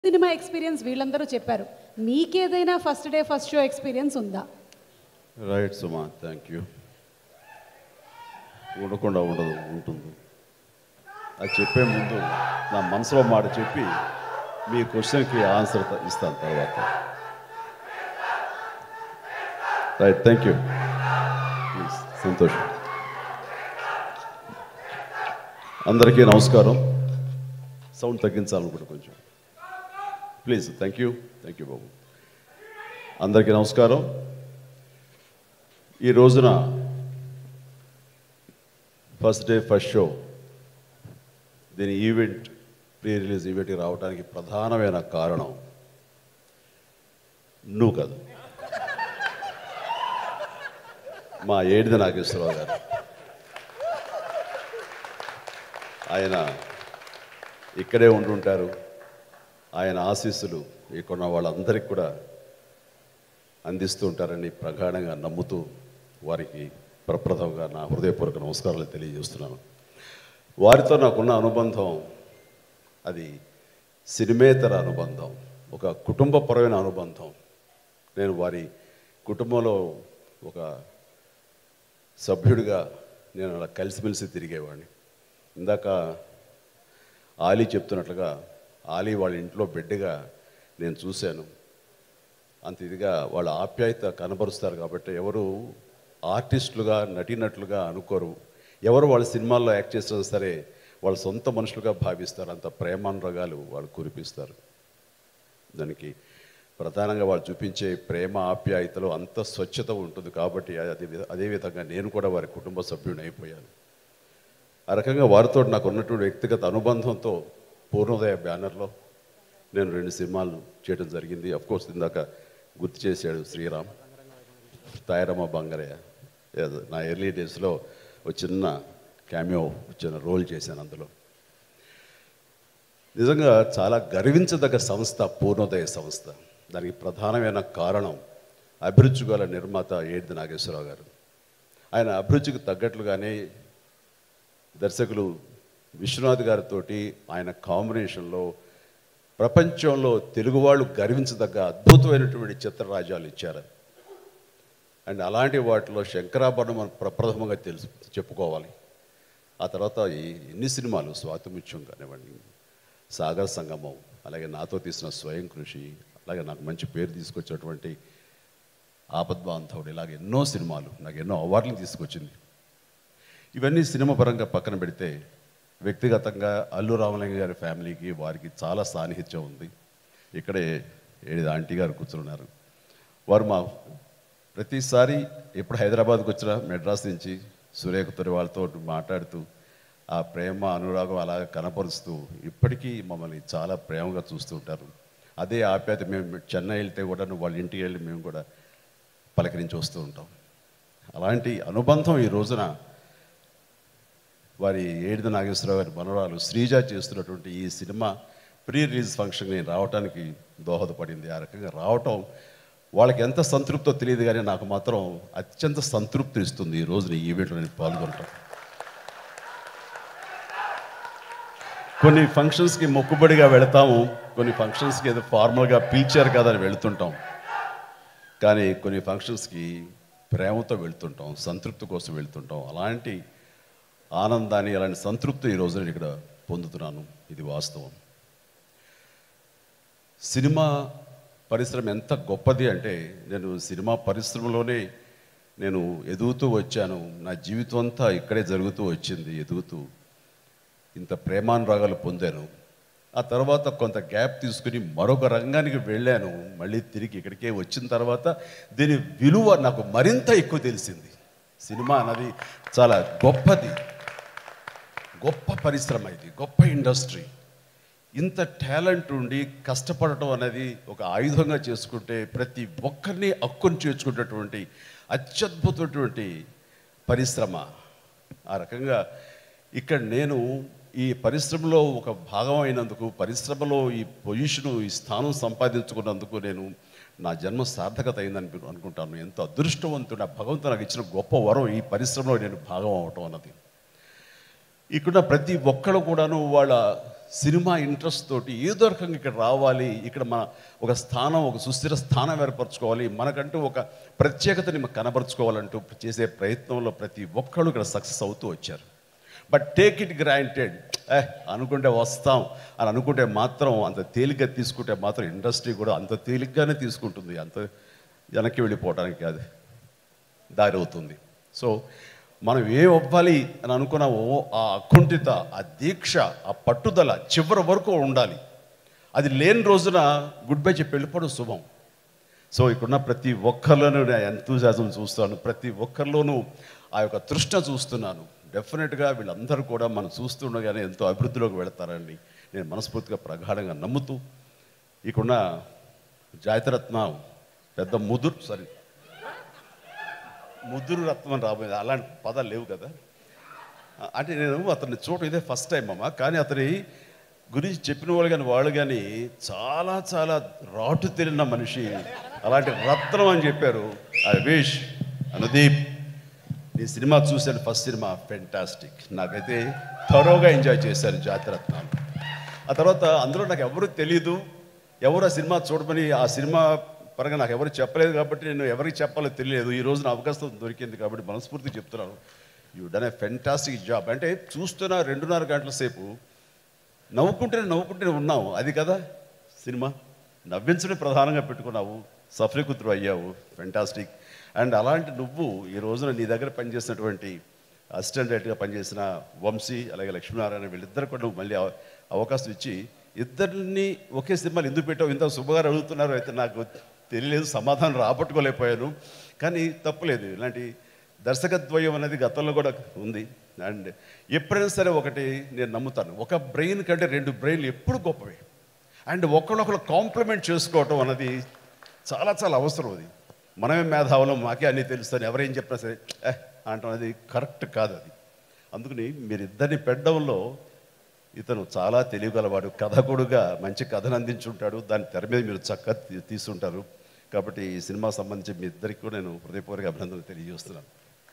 Cinema experience వీళ్ళందరూ చెప్పారు మీకేదైనా first day first show experience ఉందా రైట్ సుమా థ్యాంక్ యూ ఉండకుండా ఉండదు ఉంటుంది అది చెప్పే ముందు నా మనసులో మాట చెప్పి మీ క్వశ్చన్కి ఆన్సర్ త- ఇస్తాను తర్వాత రైట్ థ్యాంక్ యూ ప్లీజ్ సంతోషం అందరికీ నమస్కారం సౌండ్ తగ్గించాలనుకుంటే కొంచెం please thank you thank you బాబు అందరికీ నమస్కారం ఈ రోజున ఫస్ట్ డే ఫస్ట్ షో దీని ఈవెంట్ ప్రీ రిలీజ్ ఈవెంట్కి రావడానికి ప్రధానమైన కారణం నువ్వు కాదు మా ఏడిది నాగేశ్వరరావు గారు ఆయన ఇక్కడే ఉంటుంటారు ఆయన ఆశీస్సులు ఇక్కడ వాళ్ళందరికీ కూడా అందిస్తూ ఉంటారని ప్రగాఢంగా నమ్ముతూ వారికి ప్రప్రథంగా నా హృదయపూర్వక నమస్కారాలు తెలియజేస్తున్నాను వారితో నాకున్న అనుబంధం అది సినిమేతర అనుబంధం ఒక కుటుంబపరమైన అనుబంధం నేను వారి కుటుంబంలో ఒక సభ్యుడిగా నేను అలా కలిసిమెలిసి తిరిగేవాడిని ఇందాక ఆలీ చెప్తున్నట్లుగా ఆలీ వాళ్ళ ఇంట్లో బిడ్డగా నేను చూశాను అంత ఇదిగా వాళ్ళ ఆప్యాయత కనబరుస్తారు కాబట్టి ఎవరు ఆర్టిస్టులుగా నటినట్లుగా అనుకోరు ఎవరు వాళ్ళ సినిమాల్లో యాక్ట్ చేసినా సరే వాళ్ళ సొంత మనుషులుగా భావిస్తారు అంత ప్రేమానురాగాలు వాళ్ళు కురిపిస్తారు దానికి ప్రధానంగా వాళ్ళు చూపించే ప్రేమ ఆప్యాయతలో అంత స్వచ్ఛత ఉంటుంది కాబట్టి అదే విధ- అదేవిధంగా నేను కూడా వారి కుటుంబ సభ్యుని అయిపోయాను ఆ రకంగా వారితో నాకు ఉన్నటువంటి వ్యక్తిగత అనుబంధంతో పూర్ణోదయ బ్యానర్లో నేను రెండు సినిమాలు చేయడం జరిగింది అఫ్ కోర్స్ ఇందాక గుర్తు చేశాడు శ్రీరామ్ తాయరమ్మ బంగారయ్య ఏదో నా ఎర్లీ డేస్లో ఒక చిన్న క్యామియో చిన్న రోల్ చేశాను అందులో నిజంగా చాలా గర్వించదగ్గ సంస్థ పూర్ణోదయ సంస్థ దానికి ప్రధానమైన కారణం అభిరుచి గల నిర్మాత ఏడిది నాగేశ్వరరావు గారు ఆయన అభిరుచికి తగ్గట్లుగానే దర్శకులు విశ్వనాథ్ గారితోటి ఆయన కాంబినేషన్లో ప్రపంచంలో తెలుగు వాళ్ళు గర్వించదగ్గ అద్భుతమైనటువంటి చిత్రరాజాలు ఇచ్చారు అండ్ అలాంటి వాటిలో శంకరాభరణం మనం ప్రప్రథమంగా తెలుసు చెప్పుకోవాలి ఆ తర్వాత ఈ ఎన్ని సినిమాలు స్వాతిముత్యం కానివ్వండి సాగర సంగమం అలాగే నాతో తీసిన స్వయం కృషి అలాగే నాకు మంచి పేరు తీసుకొచ్చినటువంటి ఆపద్బాంధవుడు ఇలాగ ఎన్నో సినిమాలు నాకు ఎన్నో అవార్డులు తీసుకొచ్చింది ఇవన్నీ సినిమా పరంగా పక్కన పెడితే వ్యక్తిగతంగా అల్లు రామలింగ గారి ఫ్యామిలీకి వారికి చాలా సాన్నిహిత్యం ఉంది ఇక్కడే ఏడు ఆంటీ గారు కూర్చున్నారు వారు మా ప్రతిసారి ఎప్పుడు హైదరాబాద్కి వచ్చినా మెడ్రాస్ నుంచి సురేఖ తొరి వాళ్ళతో మాట్లాడుతూ ఆ ప్రేమ అనురాగం అలా కనపరుస్తూ ఇప్పటికీ మమ్మల్ని చాలా ప్రేమగా చూస్తూ ఉంటారు అదే ఆప్యాయత మేము చెన్నై వెళ్తే కూడా వాళ్ళ ఇంటికి వెళ్ళి మేము కూడా పలకరించి వస్తూ ఉంటాం అలాంటి అనుబంధం ఈ రోజున వారి ఏడిద నాగేశ్వరరావు గారి మనవరాలు శ్రీజ చేస్తున్నటువంటి ఈ సినిమా ప్రీ రిలీజ్ ఫంక్షన్ నేను రావడానికి దోహదపడింది ఆ రకంగా రావటం వాళ్ళకి ఎంత సంతృప్తో తెలియదు కానీ నాకు మాత్రం అత్యంత సంతృప్తి ఇస్తుంది ఈ రోజున ఈ ఈవెంట్లో నేను పాల్గొనటం కొన్ని ఫంక్షన్స్కి మొక్కుబడిగా వెళతాము కొన్ని ఫంక్షన్స్కి ఏదో ఫార్మల్గా పిలిచారు కదా అని వెళుతుంటాం కానీ కొన్ని ఫంక్షన్స్కి ప్రేమతో వెళ్తుంటాం సంతృప్తి కోసం వెళ్తుంటాం అలాంటి ఆనందాన్ని అలాంటి సంతృప్తి ఈ రోజు నేను ఇక్కడ పొందుతున్నాను ఇది వాస్తవం సినిమా పరిశ్రమ ఎంత గొప్పది అంటే నేను సినిమా పరిశ్రమలోనే నేను ఎదుగుతూ వచ్చాను నా జీవితం అంతా ఇక్కడే జరుగుతూ వచ్చింది ఎదుగుతూ ఇంత ప్రేమానురాగాలు పొందాను ఆ తర్వాత కొంత గ్యాప్ తీసుకుని మరొక రంగానికి వెళ్ళాను మళ్ళీ తిరిగి ఇక్కడికే వచ్చిన తర్వాత దీని విలువ నాకు మరింత ఎక్కువ తెలిసింది సినిమా అన్నది చాలా గొప్పది గొప్ప పరిశ్రమ ఇది గొప్ప ఇండస్ట్రీ ఇంత టాలెంట్ ఉండి కష్టపడటం అనేది ఒక ఆయుధంగా చేసుకుంటే ప్రతి ఒక్కరిని హక్కుని చేర్చుకునేటువంటి అత్యద్భుతమైనటువంటి పరిశ్రమ ఆ రకంగా ఇక్కడ నేను ఈ పరిశ్రమలో ఒక భాగం అయినందుకు పరిశ్రమలో ఈ పొజిషను ఈ స్థానం సంపాదించుకున్నందుకు నేను నా జన్మ సార్థకత అయిందని అనుకుంటాను ఎంత అదృష్టవంతుడు ఆ భగవంతుడు నాకు ఇచ్చిన గొప్ప వరం ఈ పరిశ్రమలో నేను భాగం అవటం అన్నది ఇక్కడ ప్రతి ఒక్కరు కూడాను వాళ్ళ సినిమా ఇంట్రెస్ట్ తోటి ఏదో రకంగా ఇక్కడ రావాలి ఇక్కడ మన ఒక స్థానం ఒక సుస్థిర స్థానం ఏర్పరచుకోవాలి మనకంటూ ఒక ప్రత్యేకతని మనం కనబరుచుకోవాలంటూ చేసే ప్రయత్నంలో ప్రతి ఒక్కళ్ళు ఇక్కడ సక్సెస్ అవుతూ వచ్చారు బట్ టేక్ ఇట్ గ్రాంటెడ్ ఏ అనుకుంటే వస్తాం అని అనుకుంటే మాత్రం అంత తేలిగ్గా తీసుకుంటే మాత్రం ఇండస్ట్రీ కూడా అంత తేలిగ్గానే తీసుకుంటుంది అంత వెనక్కి వెళ్ళిపోవడానికి కాదు దారి అవుతుంది సో మనం ఏ అవ్వాలి అని అనుకున్నామో ఆ అకుంఠిత ఆ దీక్ష ఆ పట్టుదల చివరి వరకు ఉండాలి అది లేని రోజున గుడ్ బై చెప్పి వెళ్ళిపోవడం శుభం సో ఇక్కడున్న ప్రతి ఒక్కరిలోనూ నేను ఎంతూజాజం చూస్తాను ప్రతి ఒక్కరిలోనూ ఆ యొక్క తృష్ణ చూస్తున్నాను డెఫినెట్గా వీళ్ళందరూ కూడా మనం చూస్తుండగానే ఎంతో అభివృద్ధిలోకి వెళతారని నేను మనస్ఫూర్తిగా ప్రగాఢంగా నమ్ముతూ ఇక్కడున్న జాతిరత్న పెద్ద ముదురు సారీ ముద్దురు రత్నం అని రాబోయేది అలాంటి పదాలు లేవు కదా అంటే నేను అతన్ని చూడటం ఇదే ఫస్ట్ టైం అమ్మ కానీ అతని గురించి చెప్పిన వాళ్ళు కానీ వాళ్ళు కానీ చాలా చాలా రాటు తెలిసిన మనిషి అలాంటి రత్నం అని చెప్పారు ఐ విష్ అనుదీప్ నీ సినిమా చూశాను ఫస్ట్ సినిమా ఫెంటాస్టిక్ నాకైతే థరోగా ఎంజాయ్ చేశాను జాతిరత్నాలు ఆ తర్వాత అందులో నాకు ఎవరు తెలియదు ఎవరు ఆ సినిమా చూడమని ఆ సినిమా పరంగా నాకు ఎవరు చెప్పలేదు కాబట్టి నేను ఎవరికి చెప్పాలో తెలియలేదు ఈ రోజున అవకాశం దొరికింది కాబట్టి మనస్ఫూర్తిగా చెప్తున్నాను you done a fantastic job అంటే చూస్తున్న రెండున్నర గంటల సేపు నవ్వుకుంటేనే నవ్వుకుంటూనే ఉన్నావు అది కదా సినిమా నవ్వించడం ప్రధానంగా పెట్టుకున్నావు సఫలీకృతుడు అయ్యావు ఫెంటాస్టిక్ అండ్ అలాంటి నువ్వు ఈ రోజున నీ దగ్గర పనిచేసినటువంటి అసిస్టెంట్ డైరెక్టర్గా పనిచేసిన వంశీ అలాగే లక్ష్మీనారాయణ వీళ్ళిద్దరు కూడా నువ్వు మళ్ళీ అవ- అవకాశం ఇచ్చి ఇద్దరిని ఒకే సినిమాలు ఎందుకు పెట్టావు ఇంత శుభగారు అడుగుతున్నారు అయితే నాకు తెలియలేదు సమాధానం రాబట్టుకోలేకపోయాను కానీ తప్పులేదు ఇలాంటి దర్శకద్వయం అనేది గతంలో కూడా ఉంది అండ్ ఎప్పుడైనా సరే ఒకటి నేను నమ్ముతాను ఒక బ్రెయిన్ కంటే రెండు బ్రెయిన్లు ఎప్పుడు గొప్పవి అండ్ ఒకళ్ళొకరు కాంప్లిమెంట్ చేసుకోవటం అన్నది చాలా చాలా అవసరం అది మనమే మేధావులం మాకే అన్నీ తెలుస్తాను ఎవరేం చెప్పినా సరే "ఏ" అంటాం అది కరెక్ట్ కాదు అది అందుకని మీరిద్దరిని పెట్టడంలో ఇతను చాలా తెలియగలవాడు కథకుడుగా మంచి కథను అందించుంటాడు దాని తెర మీద మీరు చక్కగా తీ- తీసుంటారు కాబట్టి ఈ సినిమా సంబంధించి మీ ఇద్దరికి కూడా నేను హృదయపూర్వక అభినందనలు తెలియజేస్తున్నాను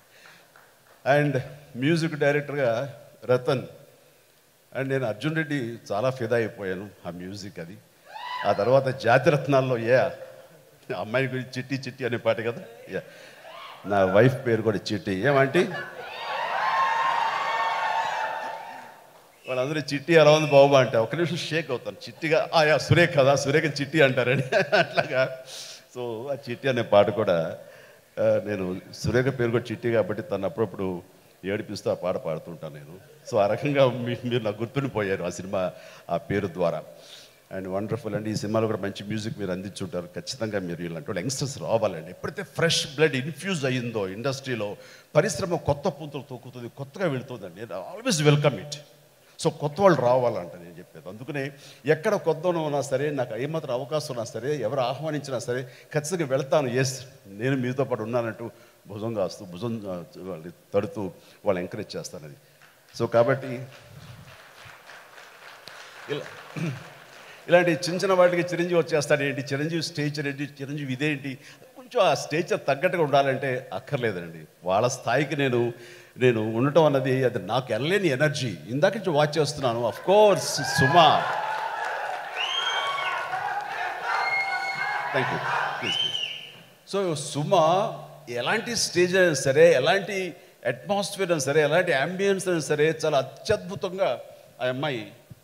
అండ్ మ్యూజిక్ డైరెక్టర్గా రతన్ అండ్ నేను అర్జున్ రెడ్డి చాలా ఫిదా అయిపోయాను ఆ మ్యూజిక్ అది ఆ తర్వాత జాతిరత్నాల్లో ఏ ఆ అమ్మాయి గురించి చిట్టి చిట్టి అనే పాట కదా యా నా వైఫ్ పేరు కూడా చిట్టి ఏమంటే వాళ్ళందరూ చిట్టి ఎలా ఉంది బాబు అంటే ఒక నిమిషం షేక్ అవుతాను చిట్టిగా ఆయా సురేఖ కదా సురేఖ చిట్టి అంటారని అట్లాగా సో ఆ చిట్టి అనే పాట కూడా ఆ, నేను సురేఖ పేరు కూడా చిట్టి కాబట్టి తను అప్పుడప్పుడు ఏడిపిస్తూ ఆ పాట పాడుతుంటాను నేను సో ఆ రకంగా మీ- మీరు నాకు గుర్తుండిపోయారు ఆ సినిమా ఆ పేరు ద్వారా అండ్ వండర్ఫుల్ అండి ఈ సినిమాలో కూడా మంచి మ్యూజిక్ మీరు అందించుంటారు ఖచ్చితంగా మీరు ఇలాంటి వాళ్ళు యంగ్స్టర్స్ రావాలండి ఎప్పుడైతే ఫ్రెష్ బ్లడ్ ఇన్ఫ్యూజ్ అయ్యిందో ఇండస్ట్రీలో పరిశ్రమ కొత్త పుంతలు తొక్కుతుంది కొత్తగా వెళుతుందండి నేను ఆల్వేస్ వెల్కమ్ ఇట్ సో కొత్త వాళ్ళు రావాలంట నేను చెప్పేది అందుకనే ఎక్కడ కొత్తలో ఉన్నా సరే నాకు ఏమాత్రం అవకాశం ఉన్నా సరే ఎవరు ఆహ్వానించినా సరే ఖచ్చితంగా వెళ్తాను ఎస్ నేను మీతో పాటు ఉన్నానంటూ భుజం కాస్తూ భుజం ఆ, వాళ్ళని తడుతూ వాళ్ళు ఎంకరేజ్ చేస్తాను అది సో కాబట్టి ఇలా ఇలాంటి చిన్న చిన్న వాటికి చిరంజీవి వచ్చేస్తాడు ఏంటి చిరంజీవి స్టేచర్ ఏంటి చిరంజీవి ఇదేంటి కొంచెం ఆ స్టేచర్ తగ్గట్టుగా ఉండాలంటే అక్కర్లేదండి వాళ్ళ స్థాయికి నేను నేను ఉండటం అన్నది అది నాకు వెళ్ళలేని ఎనర్జీ ఇందాక నుంచి వాచ్ చేస్తున్నాను of course Suma thank you please please so Suma ఎలాంటి స్టేజ్ అయినా సరే ఎలాంటి అట్మాస్ఫియర్ అయినా సరే ఎలాంటి అంబియన్స్ అయినా సరే చాలా అత్యద్భుతంగా ఆ అమ్మాయి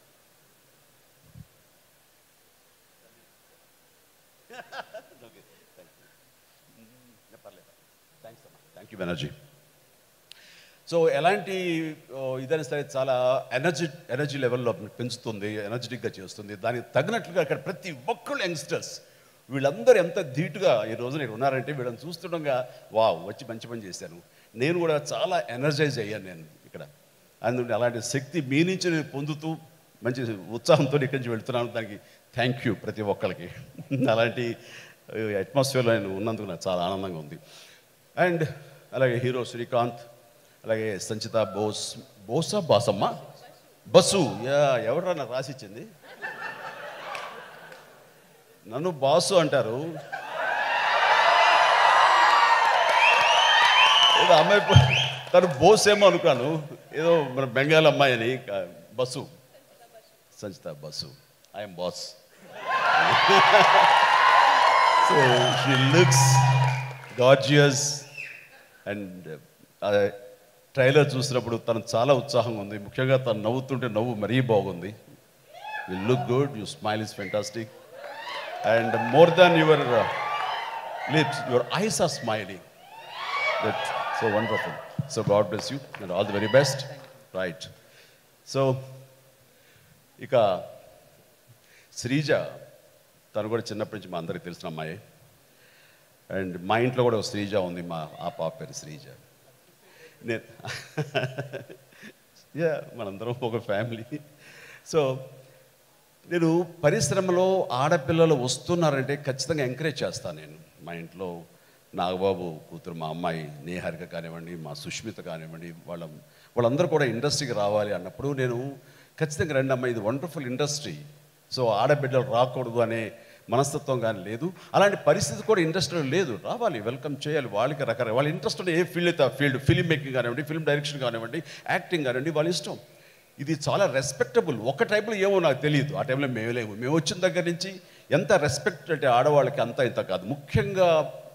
థ్యాంక్ యూ బెనర్జీ సో ఎలాంటి ఓ, ఇదైనా సరే చాలా ఎనర్జీ ఎనర్జీ లెవెల్లో పెంచుతుంది ఎనర్జెటిక్గా చేస్తుంది దానికి తగినట్లుగా అక్కడ ప్రతి ఒక్కళ్ళు యంగ్స్టర్స్ వీళ్ళందరూ ఎంత ధీటుగా ఈ రోజున ఇక్కడ ఉన్నారంటే వీళ్ళని చూస్తుండగా వా వచ్చి మంచి పని చేశాను నేను కూడా చాలా ఎనర్జైజ్ అయ్యాను నేను ఇక్కడ అందుకని అలాంటి శక్తి మీ నుంచి నేను పొందుతూ మంచి ఉత్సాహంతో ఇక్కడి నుంచి వెళ్తున్నాను దానికి థ్యాంక్ యూ ప్రతి ఒక్కరికి అలాంటి అట్మాస్ఫియర్లో నేను ఉన్నందుకు నాకు చాలా ఆనందంగా ఉంది అండ్ అలాగే హీరో శ్రీకాంత్ అలాగే సంచిత బోస్ బోసా బాసమ్మ బస్సు యా ఎవరా నాకు రాసిచ్చింది నన్ను బాసు అంటారు ఏదో అమ్మాయి ప- తను బోస్ ఏమో అనుకున్నాను ఏదో మన బెంగాల్ అమ్మాయి అని కా- Basu Sanchita Basu I'm boss so she looks gorgeous and trailer చూసినప్పుడు తను చాలా ఉత్సాహంగా ఉంది ముఖ్యంగా తను నవ్వుతుంటే నవ్వు మరీ బాగుంది you look good you smile is fantastic and more than your lips your eyes are smiling that so wonderful so God bless you and all the very best right so ఇక శ్రీజ తను కూడా చిన్నప్పటి నుంచి మా అందరికి తెలిసిన అమ్మాయి అండ్ మా ఇంట్లో కూడా ఒక శ్రీజ ఉంది మా ఆ పాప పేరు శ్రీజ నేను యా మనందరం ఒక ఫ్యామిలీ సో నేను పరిశ్రమలో ఆడపిల్లలు వస్తున్నారంటే ఖచ్చితంగా ఎంకరేజ్ చేస్తాను నేను మా ఇంట్లో నాగబాబు కూతురు మా అమ్మాయి నేహారిక కానివ్వండి మా సుష్మిత కానివ్వండి వాళ్ళ వాళ్ళందరూ కూడా ఇండస్ట్రీకి రావాలి అన్నప్పుడు నేను ఖచ్చితంగా రండి అమ్మాయి ఇది వండర్ఫుల్ ఇండస్ట్రీ సో ఆడబిడ్డలు రాకూడదు అనే మనస్తత్వం కానీ లేదు అలాంటి పరిస్థితి కూడా ఇండస్ట్రీలో లేదు రావాలి వెల్కమ్ చేయాలి వాళ్ళకి రకరకాల వాళ్ళ ఇంట్రెస్ట్ ఉన్న ఏ ఫీల్డ్ అయితే ఆ ఫీల్డ్ ఫిల్మ్ మేకింగ్ కానివ్వండి ఫిల్మ్ డైరెక్షన్ కానివ్వండి యాక్టింగ్ కానివ్వండి వాళ్ళ ఇష్టం ఇది చాలా రెస్పెక్టబుల్ ఒక టైంలో ఏమో నాకు తెలియదు ఆ టైంలో మేము లేవు మేము వచ్చిన దగ్గర నుంచి ఎంత రెస్పెక్ట్ అంటే ఆడవాళ్ళకి అంత ఇంత కాదు ముఖ్యంగా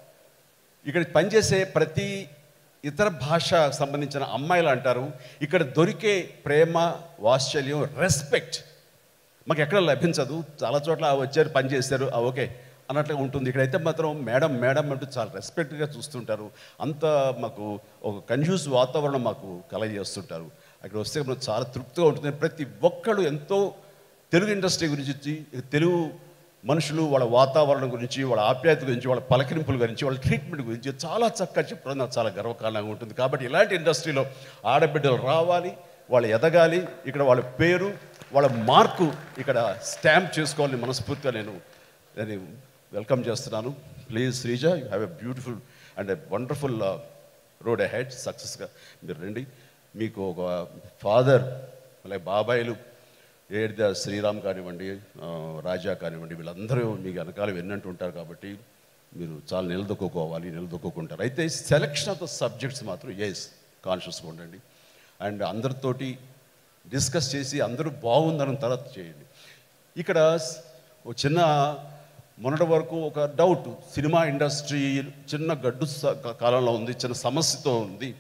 ఇక్కడ పనిచేసే ప్రతి ఇతర భాష సంబంధించిన అమ్మాయిలు అంటారు ఇక్కడ దొరికే ప్రేమ వాత్సల్యం రెస్పెక్ట్ మాకు ఎక్కడ లభించదు చాలా చోట్ల "ఆ, వచ్చారు పని చేశారు "ఆ, ఓకే అన్నట్లుగా ఉంటుంది ఇక్కడైతే మాత్రం మేడం మేడం అంటూ చాలా రెస్పెక్ట్గా చూస్తుంటారు అంత మాకు ఒక కన్ఫ్యూజ్ వాతావరణం మాకు కలగజేస్తుంటారు అక్కడ వస్తే మనకు చాలా తృప్తిగా ఉంటుంది ప్రతి ఒక్కళ్ళు ఎంతో తెలుగు ఇండస్ట్రీ గురించి తెలుగు మనుషులు వాళ్ళ వాతావరణం గురించి వాళ్ళ ఆప్యాయత గురించి వాళ్ళ పలకరింపుల గురించి వాళ్ళ ట్రీట్మెంట్ గురించి చాలా చక్కగా చెప్పడం నాకు చాలా గర్వకారణంగా ఉంటుంది కాబట్టి ఇలాంటి ఇండస్ట్రీలో ఆడబిడ్డలు రావాలి వాళ్ళు ఎదగాలి ఇక్కడ వాళ్ళ పేరు వాళ్ళ మార్కు ఇక్కడ స్టాంప్ చేసుకోవాలని మనస్ఫూర్తిగా నేను నేను వెల్కమ్ చేస్తున్నాను please Sreeja you have a beautiful and a wonderful road ahead సక్సెస్గా మీరు రండి మీకు ఒక ఫాదర్ అలాగే బాబాయిలు ఏడిద శ్రీరామ్ కానివ్వండి ఆ, రాజా కానివ్వండి వీళ్ళందరూ మీకు వెనకాల విన్నట్టు ఉంటారు కాబట్టి మీరు చాలా నిలదొక్కుకోవాలి నిలదొక్కుంటారు అయితే సెలక్షన్ ఆఫ్ ద సబ్జెక్ట్స్ మాత్రం ఎస్ కాన్షియస్గా ఉండండి అండ్ అందరితోటి డిస్కస్ చేసి అందరూ బాగుందన్న తర్వాత చేయండి ఇక్కడ స్- ఒక చిన్న మొన్నటి వరకు ఒక డౌట్ సినిమా ఇండస్ట్రీ చిన్న గడ్డు స- కాలంలో ఉంది చిన్న సమస్యతో ఉంది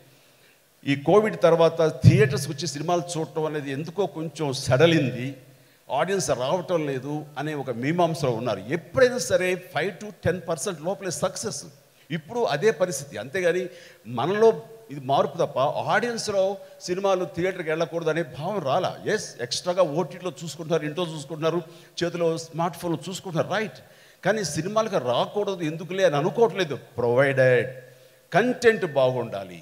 ఈ కోవిడ్ తర్వాత థియేటర్స్కి వచ్చి సినిమాలు చూడటం అనేది ఎందుకో కొంచెం సడలింది ఆడియన్స్ రావటం లేదు అనే ఒక మీమాంసలో ఉన్నారు ఎప్పుడైనా సరే ఫైవ్ టు టెన్ పర్సెంట్ లోపలే సక్సెస్ ఇప్పుడు అదే పరిస్థితి అంతేగాని మనలో ఇది మార్పు తప్ప ఆడియన్స్లో సినిమాలు థియేటర్కి వెళ్ళకూడదు అనే భావం రాలా ఎస్ ఎక్స్ట్రాగా ఓటీటీలో చూసుకుంటున్నారు ఇంట్లో చూసుకుంటున్నారు చేతిలో స్మార్ట్ ఫోన్లో చూసుకుంటున్నారు రైట్ కానీ సినిమాలకు రాకూడదు ఎందుకులే అని అనుకోవట్లేదు ప్రొవైడెడ్ కంటెంట్ బాగుండాలి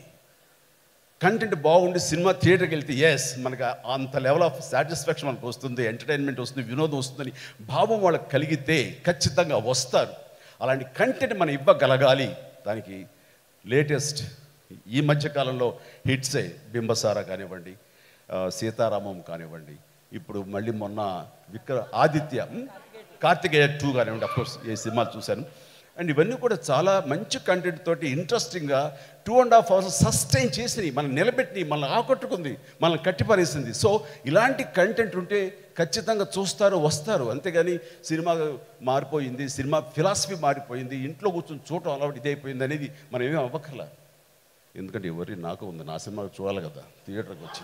కంటెంట్ బాగుండి సినిమా థియేటర్కి వెళ్తే ఎస్ మనకు అంత లెవెల్ ఆఫ్ సాటిస్ఫాక్షన్ మనకు వస్తుంది ఎంటర్టైన్మెంట్ వస్తుంది వినోదం వస్తుందని భావం వాళ్ళకి కలిగితే ఖచ్చితంగా వస్తారు అలాంటి కంటెంట్ మనం ఇవ్వగలగాలి దానికి లేటెస్ట్ ఈ మధ్య కాలంలో హిట్సే బింబసార కానివ్వండి ఆ, సీతారామం కానివ్వండి ఇప్పుడు మళ్ళీ మొన్న విక్ర ఆదిత్య ఉమ్, కార్తికేయ టూ కానివ్వండి అఫ్కోర్స్ ఈ సినిమాలు చూశాను అండ్ ఇవన్నీ కూడా చాలా మంచి కంటెంట్ తోటి ఇంట్రెస్టింగ్గా two and half hours sustain చేసినాయి మనం నిలబెట్టి మనల్ని ఆకట్టుకుంది మనల్ని కట్టిపరేసింది సో ఇలాంటి కంటెంట్ ఉంటే ఖచ్చితంగా చూస్తారు వస్తారు అంతేగాని సినిమా మారిపోయింది సినిమా ఫిలాసఫీ మారిపోయింది ఇంట్లో కూర్చొని చూడటం అలవాటు ఇదైపోయింది అనేది మనం ఏమీ అవ్వకర్లా ఎందుకంటే ఎవరి నాకు ఉంది నా సినిమా చూడాలి కదా థియేటర్కి వచ్చి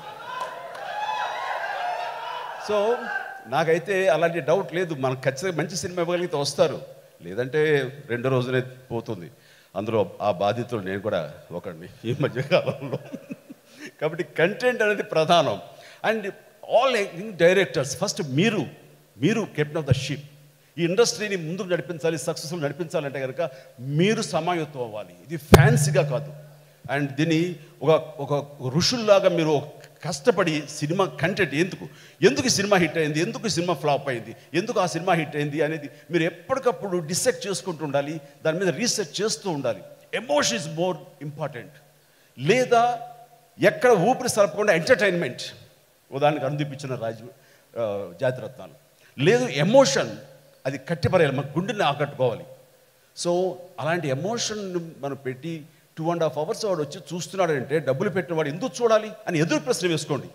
సో నాకైతే అలాంటి డౌట్ లేదు మనకు ఖచ్చితంగా మంచి సినిమా ఇవ్వగలిగితే వస్తారు లేదంటే రెండు రోజులే పోతుంది అందులో ఆ బాధితులు నేను కూడా ఒకడిని ఈ మధ్య కాలంలో కాబట్టి కంటెంట్ అనేది ప్రధానం అండ్ ఆల్ డైరెక్టర్స్ ఫస్ట్ మీరు మీరు కెప్టెన్ ఆఫ్ ద షిప్ ఈ ఇండస్ట్రీని ముందుకు నడిపించాలి సక్సెస్ఫుల్ నడిపించాలంటే కనుక మీరు సమాయత్తం అవ్వాలి ఇది ఫ్యాన్సీగా కాదు అండ్ దీన్ని ఒక ఒక ఋషుల్లాగా మీరు కష్టపడి సినిమా కంటెంట్ ఎందుకు ఎందుకు ఈ సినిమా హిట్ అయింది ఎందుకు ఈ సినిమా ఫ్లాప్ అయింది ఎందుకు ఆ సినిమా హిట్ అయింది అనేది మీరు ఎప్పటికప్పుడు డిసెక్ట్ చేసుకుంటూ ఉండాలి దాని మీద రీసెర్చ్ చేస్తూ ఉండాలి ఎమోషన్ ఇస్ మోర్ ఇంపార్టెంట్ లేదా ఎక్కడ ఊపిరి సలపకుండా ఎంటర్టైన్మెంట్ ఉదాహరణకు అందిపించిన రాజు ఆ, జాతిరత్నాలు లేదు ఎమోషన్ అది కట్టిపరేయాలి మన గుండెని ఆకట్టుకోవాలి సో అలాంటి ఎమోషన్ మనం పెట్టి టూ అండ్ హాఫ్ అవర్స్ వాడు వచ్చి చూస్తున్నాడంటే డబ్బులు పెట్టిన వాడు ఎందుకు చూడాలి అని ఎదురు ప్రశ్న వేసుకోండి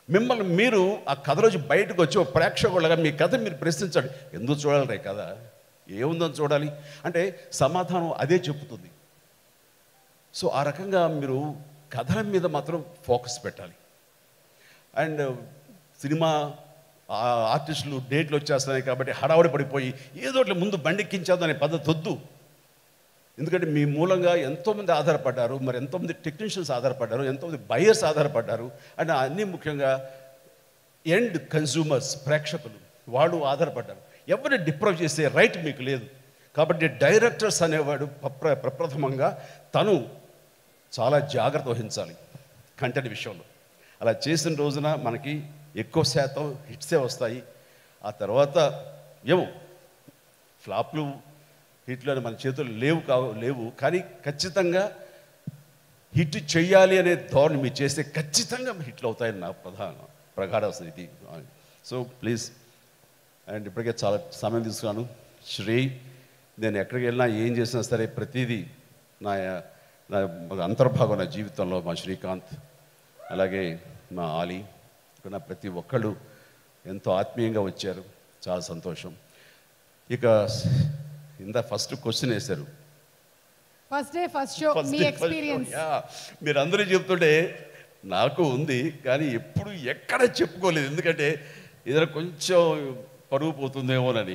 మిమ్మల్ని మీరు ఆ కథలోంచి బయటకు వచ్చి ఒక ప్రేక్షకులుగా మీ కథ మీరు ప్రశ్నించండి ఎందుకు చూడాలి రే కథ ఏముందని చూడాలి అంటే సమాధానం అదే చెప్తుంది సో ఆ రకంగా మీరు కథల మీద మాత్రం ఫోకస్ పెట్టాలి అండ్ సినిమా ఆ ఆర్టిస్టులు డేట్లు వచ్చేస్తున్నాయి కాబట్టి హడావుడి పడిపోయి ఏదో ఒకటి ముందు బండెక్కించేద్దాం అనే పద్ధతి వద్దు ఎందుకంటే మీ మూలంగా ఎంతోమంది ఆధారపడ్డారు మరి ఎంతోమంది టెక్నీషియన్స్ ఆధారపడ్డారు ఎంతోమంది బయర్స్ ఆధారపడ్డారు అండ్ అన్నీ ముఖ్యంగా ఎండ్ కన్జ్యూమర్స్ ప్రేక్షకులు వాళ్ళు ఆధారపడ్డారు ఎవరిని డిప్రవ్ చేసే రైట్ మీకు లేదు కాబట్టి డైరెక్టర్స్ అనేవాడు ప్రప్ర ప్రప్రథమంగా తను చాలా జాగ్రత్త వహించాలి కంటెంట్ విషయంలో అలా చేసిన రోజున మనకి ఎక్కువ శాతం హిట్సే వస్తాయి ఆ తర్వాత ఏమో ఫ్లాప్లు హిట్లు అని మన చేతులు లేవు కావు లేవు కానీ ఖచ్చితంగా హిట్ చెయ్యాలి అనే ధోరణి మీరు చేస్తే ఖచ్చితంగా హిట్లు అవుతాయని నా ప్రధాన ప్రగాఢ ఇది సో ప్లీజ్ అండ్ ఇప్పటికే చాలా సమయం తీసుకున్నాను శ్రీ నేను ఎక్కడికి వెళ్ళినా ఏం చేసినా సరే ప్రతిదీ నా నా అంతర్భాగం నా జీవితంలో మా శ్రీకాంత్ అలాగే మా ఆలీ ఇక్కడ నా ప్రతి ఒక్కళ్ళు ఎంతో ఆత్మీయంగా వచ్చారు చాలా సంతోషం ఇక ఇంత ఫస్ట్ క్వశ్చన్ వేశారు first day first show First మీ day, first experience show. Yeah. మీరు అందరూ చెప్తుంటే నాకు ఉంది కానీ ఎప్పుడు ఎక్కడ చెప్పుకోలేదు ఎందుకంటే ఏదైనా కొంచెం పరుగు పోతుందేమోనని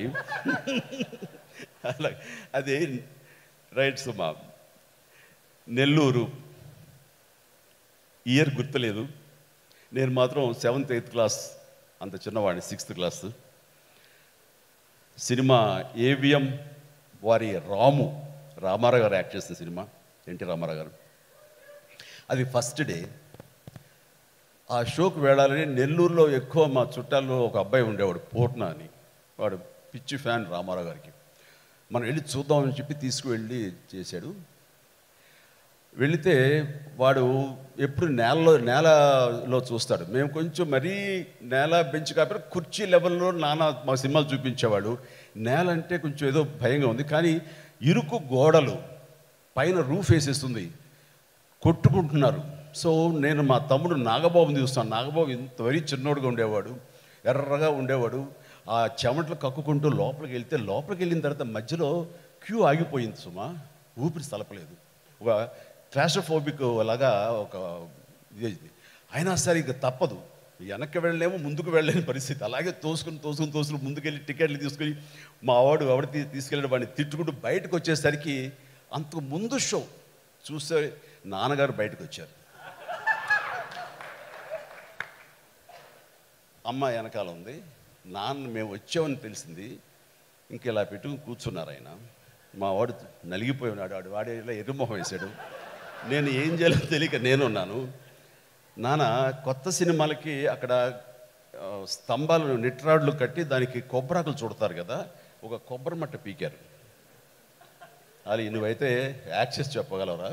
అలా అదే రైట్ సుమా నెల్లూరు ఇయర్ గుర్తులేదు నేను మాత్రం సెవెంత్ ఎయిత్ క్లాస్ అంత చిన్నవాడిని సిక్స్త్ క్లాస్ సినిమా ఏవిఎం వారి రాము రామారావు గారు యాక్ట్ చేసిన సినిమా ఎన్టీ రామారావు గారు అది ఫస్ట్ డే ఆ షోకి వెళ్ళాలని నెల్లూరులో ఎక్కువ మా చుట్టాల్లో ఒక అబ్బాయి ఉండేవాడు పూర్ణ అని వాడు పిచ్చి ఫ్యాన్ రామారావు గారికి మనం వెళ్ళి చూద్దామని చెప్పి తీసుకువెళ్ళి చేశాడు వెళితే వాడు ఎప్పుడు నేలలో నేలలో చూస్తాడు మేము కొంచెం మరీ నేల బెంచ్ కాకపోతే కుర్చీ లెవెల్లో నానా మా సినిమాలు చూపించేవాడు నేల అంటే కొంచెం ఏదో భయంగా ఉంది కానీ ఇరుకు గోడలు పైన రూఫ్ వేసేస్తుంది కొట్టుకుంటున్నారు సో నేను మా తమ్ముడు నాగబాబుని చూస్తాను నాగబాబు ఇంత వరీ చిన్నోడుగా ఉండేవాడు ఎర్రగా ఉండేవాడు ఆ చెమటలు కక్కుకుంటూ లోపలికి వెళ్తే లోపలికి వెళ్ళిన తర్వాత మధ్యలో క్యూ ఆగిపోయింది సుమా ఊపిరి తలపలేదు ఒక క్లాస్ట్రోఫోబిక్ లాగా ఒక ఇది అయినా సరే ఇక తప్పదు వెనక్కి వెళ్ళలేము ముందుకు వెళ్ళలేని పరిస్థితి అలాగే తోసుకుని తోసుకుని తోసుకుని ముందుకెళ్ళి టికెట్లు తీసుకుని మా వాడు ఎవడు తీ- తీసుకెళ్ళిన వాడిని తిట్టుకుంటూ బయటకు వచ్చేసరికి అంతకు ముందు షో చూస్తే నాన్నగారు బయటకు వచ్చారు అమ్మ వెనకాల ఉంది నాన్న మేము వచ్చామని తెలిసింది ఇంక ఇలా పెట్టుకుని కూర్చున్నారు ఆయన మా వాడు నలిగిపోయి ఉన్నాడు వాడు వాడే ఇలా ఎర్రమొహం వేశాడు నేను ఏం చేయాలో తెలియక నేనున్నాను నాన్న కొత్త సినిమాలకి అక్కడ ఆ, స్తంభాలు నిట్రాడ్లు కట్టి దానికి కొబ్బరాకులు చుడతారు కదా ఒక కొబ్బరి మట్ట పీకారు అది నువ్వైతే యాక్సెస్ చెప్పగలవరా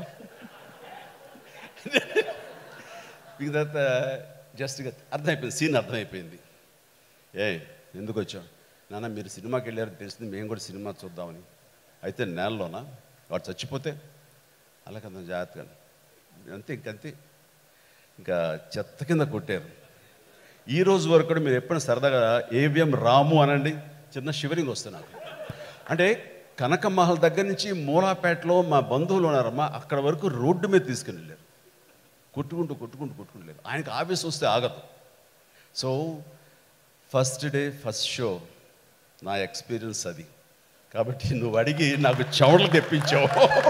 ఇక తర్వాత జస్ట్గా అర్థమైపోయింది సీన్ అర్థమైపోయింది ఏ ఎందుకు వచ్చావు నాన్న మీరు సినిమాకి వెళ్ళారని తెలిసింది మేము కూడా సినిమా చూద్దామని అయితే నేలలోనా వాడు చచ్చిపోతే అలా కదా జాగ్రత్తగా అంతే ఇంకంతే ఇంకా చెత్త కింద కొట్టారు ఈ రోజు వరకు కూడా మీరు ఎప్పుడైనా సరదాగా ఏవిఎం రాము అనండి చిన్న షివరింగ్ వస్తుంది నాకు అంటే కనక మహల్ దగ్గర నుంచి మూలాపేటలో మా బంధువులు ఉన్నారమ్మా అక్కడ వరకు రోడ్డు మీద తీసుకుని వెళ్ళారు కొట్టుకుంటూ కొట్టుకుంటూ కొట్టుకుంటూ వెళ్ళారు ఆయనకు ఆఫీస్ వస్తే ఆగదు so first day first show నా ఎక్స్పీరియన్స్ అది కాబట్టి నువ్వు అడిగి నాకు చెవులు తెప్పించావు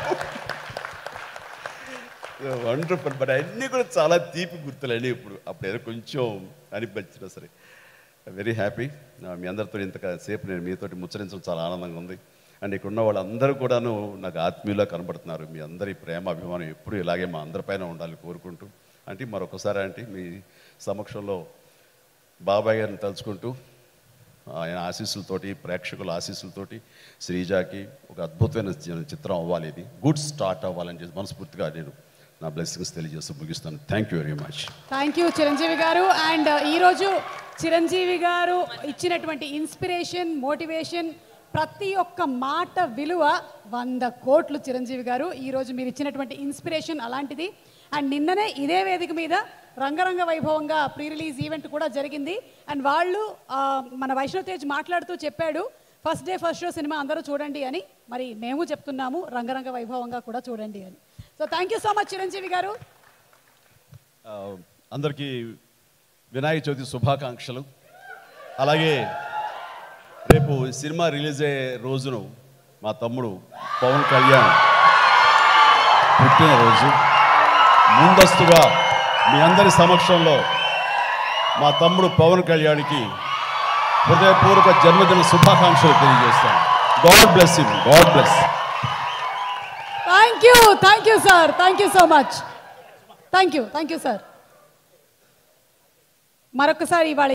వండర్ఫుల్ బట్ అన్నీ కూడా చాలా తీపి గుర్తులండి ఇప్పుడు అప్పుడు ఏదో కొంచెం అనిపించినా సరే వెరీ హ్యాపీ మీ అందరితో ఇంతసేపు నేను మీతోటి ముచ్చరించడం చాలా ఆనందంగా ఉంది అండ్ ఇక్కడ ఉన్న వాళ్ళందరూ కూడాను నాకు ఆత్మీయులా కనబడుతున్నారు మీ అందరి ప్రేమ అభిమానం ఎప్పుడు ఇలాగే మా అందరిపైన ఉండాలని కోరుకుంటూ అంటే మరొకసారి అంటే మీ సమక్షంలో బాబాయ్ గారిని తలుచుకుంటూ ఆయన ఆశీస్సులతోటి ప్రేక్షకుల ఆశీస్సులతోటి శ్రీజాకి ఒక అద్భుతమైన చి- చిత్రం అవ్వాలి ఇది గుడ్ స్టార్ట్ అవ్వాలని చెప్పి మనస్ఫూర్తిగా నేను నా బ్లెస్సింగ్స్ తెలియజేస్తూ ముగిస్తాను thank you very much thank you Chiranjeevi garu and ఈరోజు చిరంజీవి గారు ఇచ్చినటువంటి ఇన్స్పిరేషన్ మోటివేషన్ ప్రతి ఒక్క మాట విలువ వంద కోట్లు చిరంజీవి గారు ఈరోజు మీరు ఇచ్చినటువంటి ఇన్స్పిరేషన్ అలాంటిది అండ్ నిన్ననే ఇదే వేదిక మీద రంగరంగ వైభవంగా ప్రీ రిలీజ్ ఈవెంట్ కూడా జరిగింది అండ్ వాళ్ళు ఆ, మన వైష్ణవ్ తేజ్ మాట్లాడుతూ చెప్పాడు ఫస్ట్ డే ఫస్ట్ షో సినిమా అందరూ చూడండి అని మరి మేము చెప్తున్నాము రంగరంగ వైభవంగా కూడా చూడండి అని so thank you so much Chiranjeevi garu ఆ, అందరికీ వినాయక చవితి శుభాకాంక్షలు అలాగే రేపు ఈ సినిమా రిలీజ్ అయ్యే రోజును మా తమ్ముడు పవన్ కళ్యాణ్ పుట్టినరోజు ముందస్తుగా మీ అందరి సమక్షంలో మా తమ్ముడు పవన్ కళ్యాణ్కి హృదయపూర్వక జన్మదిన శుభాకాంక్షలు తెలియజేస్తాను God bless him God bless thank you thank you sir thank you so much thank you thank you sir మరొకసారి ఇవాళ